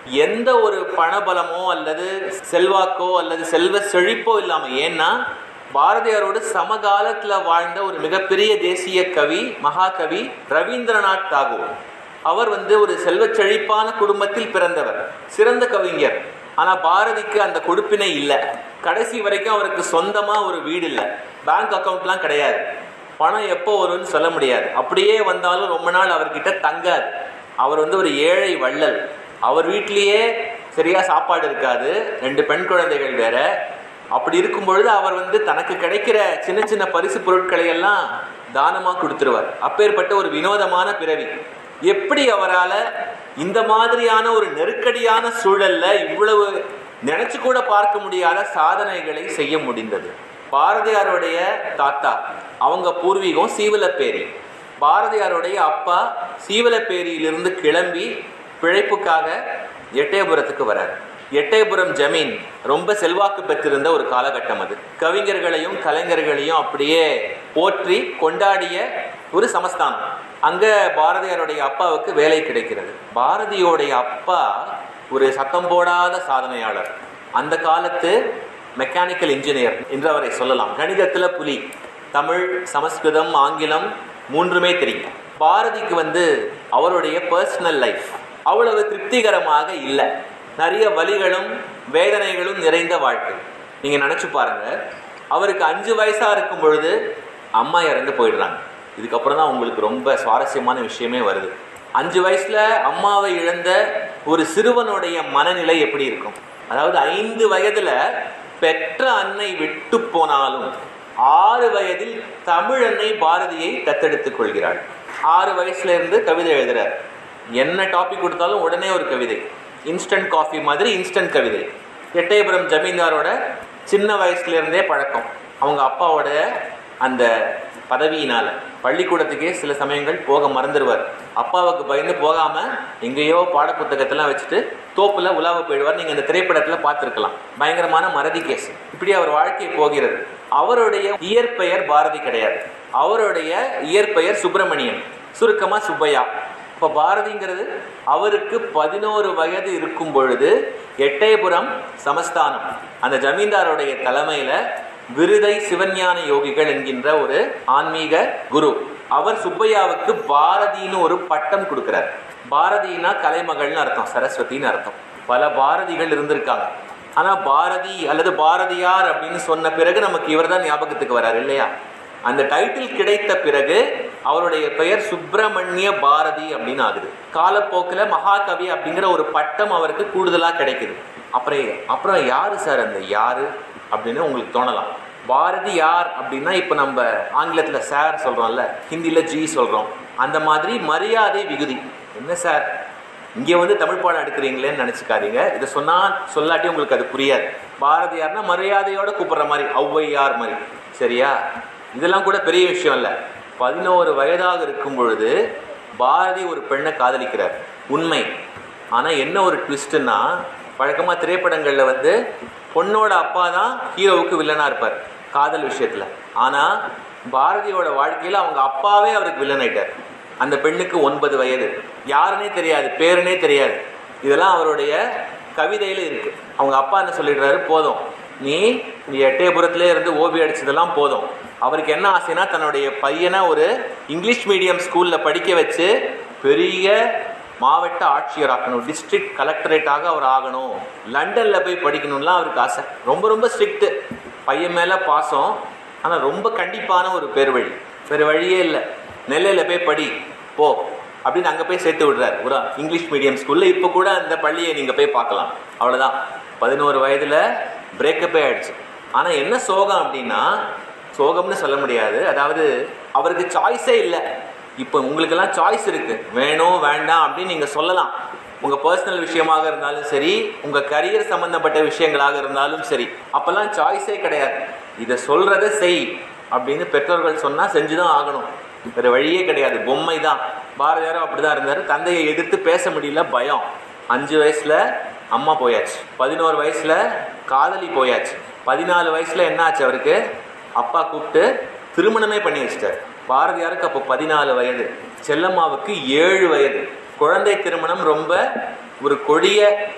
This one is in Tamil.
எந்த ஒரு பணபலமோ அல்லது செல்வாக்கோ அல்லது செல்வ செழிப்போ இல்லாம ஏன்னா பாரதியாரோடு சமகாலத்துல வாழ்ந்த ஒரு மிகப்பெரிய தேசிய கவி மகாகவி ரவீந்திரநாத் தாகூர் அவர் வந்து ஒரு செல்வச் செழிப்பான குடும்பத்தில் பிறந்தவர் சிறந்த கவிஞர் ஆனா பாரதிக்கு அந்த கொடுப்பினை இல்லை கடைசி வரைக்கும் அவருக்கு சொந்தமா ஒரு வீடு இல்லை பேங்க் அக்கவுண்ட்லாம் கிடையாது பணம் எப்போ வரும்னு சொல்ல முடியாது அப்படியே வந்தாலும் ரொம்ப நாள் அவர்கிட்ட தங்காது அவர் வந்து ஒரு ஏழை வள்ளல் அவர் வீட்டிலேயே சரியா சாப்பாடு இருக்காது ரெண்டு பெண் குழந்தைகள் வேற அப்படி இருக்கும் பொழுது அவர் வந்து தனக்கு கிடைக்கிற சின்ன சின்ன பரிசு பொருட்களை எல்லாம் தானமா கொடுத்துருவார் அப்பேற்பட்ட ஒரு வினோதமான பிறவி எப்படி அவரால இந்த மாதிரியான ஒரு நெருக்கடியான சூழல்ல இவ்வளவு நினைச்சு கூட பார்க்க முடியாத சாதனைகளை செய்ய முடிந்தது பாரதியாருடைய தாத்தா அவங்க பூர்வீகம் சீவலப்பேரி பாரதியாருடைய அப்பா சீவலப்பேரியிலிருந்து கிளம்பி பிழைப்புக்காக எட்டயபுரத்துக்கு வரார் எட்டயபுரம் ஜமீன் ரொம்ப செல்வாக்கு பெற்றிருந்த ஒரு காலகட்டம் அது கவிஞர்களையும் கலைஞர்களையும் அப்படியே போற்றி கொண்டாடிய ஒரு சமஸ்தானம் அங்க பாரதியாருடைய அப்பாவுக்கு வேலை கிடைக்கிறது பாரதியோடைய அப்பா ஒரு சத்தம் போடாத சாதனையாளர் அந்த காலத்து மெக்கானிக்கல் இன்ஜினியர் என்று அவரை சொல்லலாம் கணிதத்துல புலி தமிழ் சமஸ்கிருதம் ஆங்கிலம் மூன்றுமே தெரியும் பாரதிக்கு வந்து அவருடைய பர்சனல் லைஃப் அவ்வளவு திருப்திகரமாக இல்லை நிறைய வலிகளும் வேதனைகளும் நிறைந்த வாழ்க்கை நீங்க நினைச்சு பாருங்க அவருக்கு அஞ்சு வயசா இருக்கும் பொழுது அம்மா இறந்து போயிடுறாங்க இதுக்கப்புறம் தான் உங்களுக்கு ரொம்ப சுவாரஸ்யமான விஷயமே வருது அஞ்சு வயசுல அம்மாவை இழந்த ஒரு சிறுவனுடைய மனநிலை எப்படி இருக்கும் அதாவது ஐந்து வயதுல பெற்ற அன்னை விட்டு போனாலும் ஆறு வயதில் தமிழ் அன்னை பாரதியை தத்தெடுத்துக் கொள்கிறாள் ஆறு வயசுல இருந்து கவிதை எழுதுறார் என்ன டாபிக் கொடுத்தாலும் உடனே ஒரு கவிதை இன்ஸ்டன்ட் காஃபி மாதிரி இன்ஸ்டன்ட் கவிதை எட்டயபுரம் ஜமீன்தாரோட சின்ன வயசுல இருந்தே பழக்கம் அவங்க அப்பாவோட அந்த பதவியினால பள்ளிக்கூடத்துக்கே சில சமயங்கள் போக மறந்துடுவார் அப்பாவுக்கு பயந்து போகாம எங்கேயோ பாடப்புத்தகத்தெல்லாம் வச்சுட்டு தோப்புல உலாவ போயிடுவார் நீங்க இந்த திரைப்படத்துல பார்த்திருக்கலாம் பயங்கரமான மறதி கேஸ் இப்படி அவர் வாழ்க்கை போகிறது அவருடைய இயற்பெயர் பாரதி கிடையாது அவருடைய இயற்பெயர் சுப்பிரமணியன் சுருக்கமா சுப்பையா இப்ப பாரதிங்கிறது அவருக்கு பதினோரு வயது இருக்கும் பொழுது எட்டயபுரம் சமஸ்தானம் அந்த ஜமீன்தாருடைய தலைமையில விருதை சிவஞான யோகிகள் என்கின்ற ஒரு ஆன்மீக குரு அவர் சுப்பையாவுக்கு பாரதின்னு ஒரு பட்டம் கொடுக்கிறார் பாரதினா கலைமகள்னு அர்த்தம் சரஸ்வதினு அர்த்தம் பல பாரதிகள் இருந்திருக்காங்க ஆனா பாரதி அல்லது பாரதியார் அப்படின்னு சொன்ன பிறகு நமக்கு இவர்தான் ஞாபகத்துக்கு வராரு இல்லையா அந்த டைட்டில் கிடைத்த பிறகு அவருடைய பெயர் சுப்பிரமணிய பாரதி அப்படின்னு ஆகுது காலப்போக்கில் மகாகவி அப்படிங்கிற ஒரு பட்டம் அவருக்கு கூடுதலா கிடைக்குது அப்புறம் அப்புறம் யாரு சார் அந்த யாரு அப்படின்னு உங்களுக்கு தோணலாம் பாரதி யார் அப்படின்னா இப்போ நம்ம ஆங்கிலத்தில் சார் சொல்றோம்ல ஹிந்தியில ஜி சொல்றோம் அந்த மாதிரி மரியாதை விகுதி என்ன சார் இங்கே வந்து தமிழ் பாடம் எடுக்கிறீங்களேன்னு நினச்சிக்காதீங்க இதை சொன்னா சொல்லாட்டி உங்களுக்கு அது புரியாது பாரதியார்னா மரியாதையோட கூப்பிடுற மாதிரி ஔவையார் மாதிரி சரியா இதெல்லாம் கூட பெரிய விஷயம் இல்லை பதினோரு வயதாக இருக்கும் பொழுது பாரதி ஒரு பெண்ணை காதலிக்கிறார் உண்மை ஆனால் என்ன ஒரு ட்விஸ்ட்னா வழக்கமாக திரைப்படங்களில் வந்து பொண்ணோட அப்பா தான் ஹீரோவுக்கு வில்லனாக இருப்பார் காதல் விஷயத்தில் ஆனால் பாரதியோட வாழ்க்கையில் அவங்க அப்பாவே அவருக்கு வில்லன் ஆயிட்டார் அந்த பெண்ணுக்கு ஒன்பது வயது யாருன்னே தெரியாது பேருனே தெரியாது இதெல்லாம் அவருடைய கவிதையில இருக்கு அவங்க அப்பா என்ன சொல்லிடுறாரு போதும் நீ நீ எட்டயபுரத்திலே இருந்து ஓபி அடிச்சதெல்லாம் போதும் அவருக்கு என்ன ஆசைனா தன்னுடைய பையனை ஒரு இங்கிலீஷ் மீடியம் ஸ்கூல்ல படிக்க வச்சு பெரிய மாவட்ட ஆட்சியர் ஆக்கணும் டிஸ்ட்ரிக்ட் கலெக்டரேட்டாக அவர் ஆகணும் லண்டன்ல போய் படிக்கணும்லாம் அவருக்கு ஆசை ரொம்ப ரொம்ப ஸ்ட்ரிக்ட் பையன் மேல பாசம் ஆனா ரொம்ப கண்டிப்பான ஒரு பேர் வழி வேறு வழியே இல்லை நெல்லையில போய் படி போ அப்படின்னு அங்கே போய் சேர்த்து விடுறாரு ஒரு இங்கிலீஷ் மீடியம் ஸ்கூலில் இப்போ கூட அந்த பள்ளியை நீங்கள் போய் பார்க்கலாம் அவ்வளோதான் பதினோரு வயதில் பிரேக்கப்பே ஆயிடுச்சு ஆனால் என்ன சோகம் அப்படின்னா சோகம்னு சொல்ல முடியாது அதாவது அவருக்கு சாய்ஸே இல்லை இப்போ உங்களுக்கெல்லாம் சாய்ஸ் இருக்கு வேணும் வேண்டாம் அப்படின்னு நீங்கள் சொல்லலாம் உங்கள் பர்சனல் விஷயமாக இருந்தாலும் சரி உங்கள் கரியர் சம்மந்தப்பட்ட விஷயங்களாக இருந்தாலும் சரி அப்போல்லாம் சாய்ஸே கிடையாது இதை சொல்கிறத செய் அப்படின்னு பெற்றோர்கள் சொன்னால் செஞ்சு தான் ஆகணும் வேறு வழியே கிடையாது பொம்மை தான் பாரதியாரும் அப்படிதான் இருந்தார் தந்தையை எதிர்த்து பேச முடியல பயம் அஞ்சு வயசுல அம்மா போயாச்சு பதினோரு வயசுல காதலி போயாச்சு பதினாலு வயசுல என்ன ஆச்சு அவருக்கு அப்பா கூப்பிட்டு திருமணமே பண்ணி வச்சிட்டார் பாரதியாருக்கு அப்போ பதினாலு வயது செல்லம்மாவுக்கு ஏழு வயது குழந்தை திருமணம் ரொம்ப ஒரு கொடிய